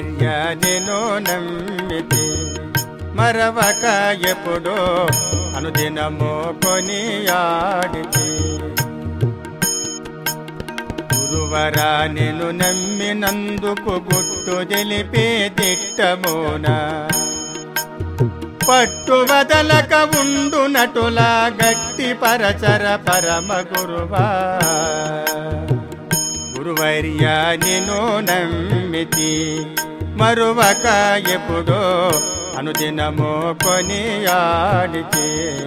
గురువర్య నేను నమ్మితి మరవక ఎప్పుడో అనుదినము కొనియాడితి గురువరా నేను నమ్మినందుకు గుట్టు తెలిపే దిట్టమునా పట్టు వదలక ఉండునటులా గట్టి పరచర పరమ గురువా గురువర్య నిను నమ్మితి మరువక ఎప్పుడో అనుదినము కొనియాడితే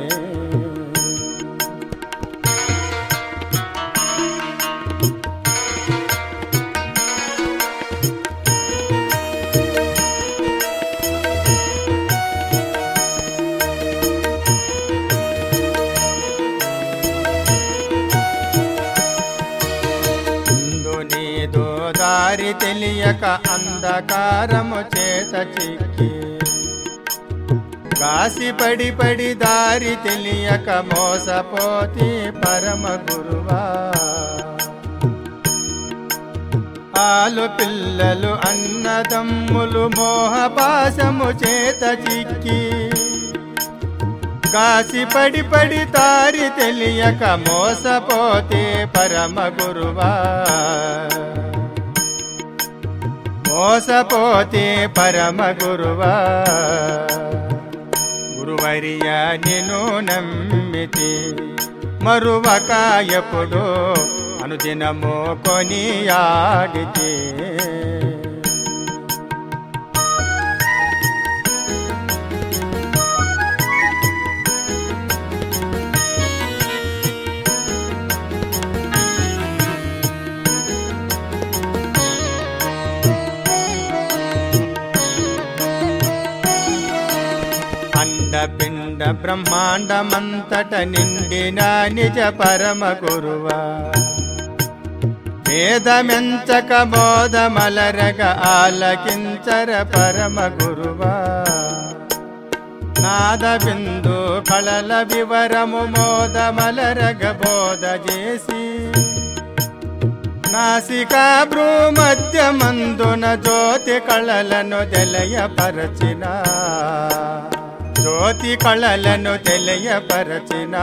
ముందు నీదో దారి తెలియక అంధకారము చేత చిక్కి కాసి పడి పడి దారి తెలియక మోసపోతి పరమ గురువా ఆలు పిల్లలు అన్నదమ్ములు మోహపాశము చేత చిక్కి కాసి పడి పడి తారి తెలియక మోసపోతే పరమ గురువా మోసపోతే పరమ గురువా గురువర్య నిను నమ్మితి మరువక ఎప్పుడు అనుదినము కొనియాడితే అండపిండ బ్రహ్మాండమంతట నిండిన నిజ పరమ గురువా వేదమెంచక బోధమలరగ ఆలకించర పరమ గురువా నాద బిందు కళల వివరము మోదమలరగ బోధ చేసి నాసికా భ్రూ మధ్యమందున జ్యోతి కళలను తెలియపరచిన జ్యోతి కళలను తెలియపరచిన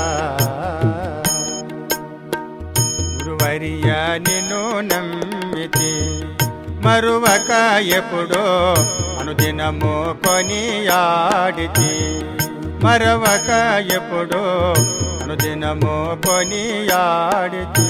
గురువర్య నిన్ను నమ్మితి మరువక ఎప్పుడో అనుదినము కొనియాడితి మరవక ఎప్పుడో అనుదినము కొనియాడితి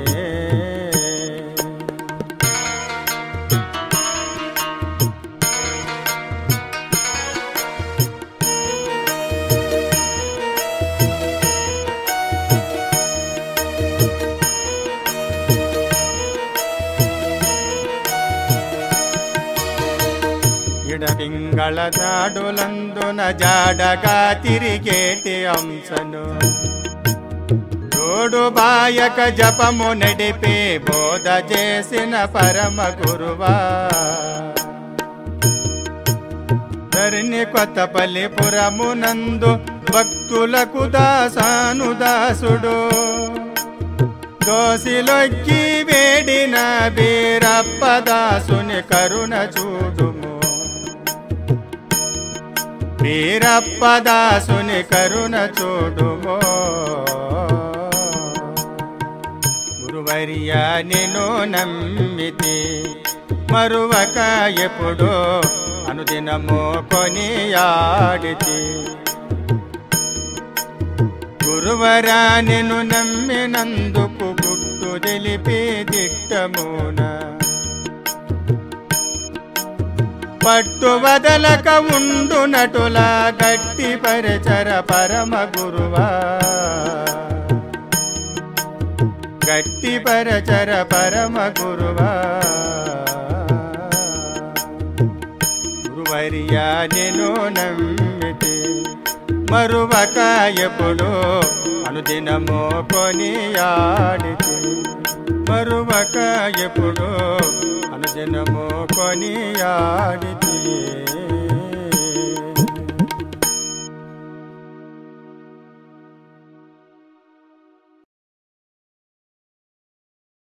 ఇడపింగళ జాడులందున జాడగా తిరిగేటి అంశను జోడు బాయక జపము నడిపే బోధ చేసిన పరమ గురువా ధరిని కొత్తపల్లి పురమునందు భక్తులకు దాసాను దాసుడు దోసిలొక్కి వేడిన బీరప్ప దాసుని కరుణ చూడుము వీరప్ప దాసుని కరుణ చూడుమో గురువర్య నిన్ను నమ్మితి మరువక ఎప్పుడో అనుదినము కొనియాడితి గురువరా నిన్ను నమ్మినందుకు గుట్టు తెలిపే దిట్టమున పట్టు వదలక ఉండునటులా గట్టి పరిచర పరమ గురువా గట్టి పరచర పరమ గురువా గురువర్య నిన్ను నమ్మితి మరువక ఎప్పుడు అనుదినము కొనియాడితి మరువక ఎప్పుడు అనుదినము కొనియాడితి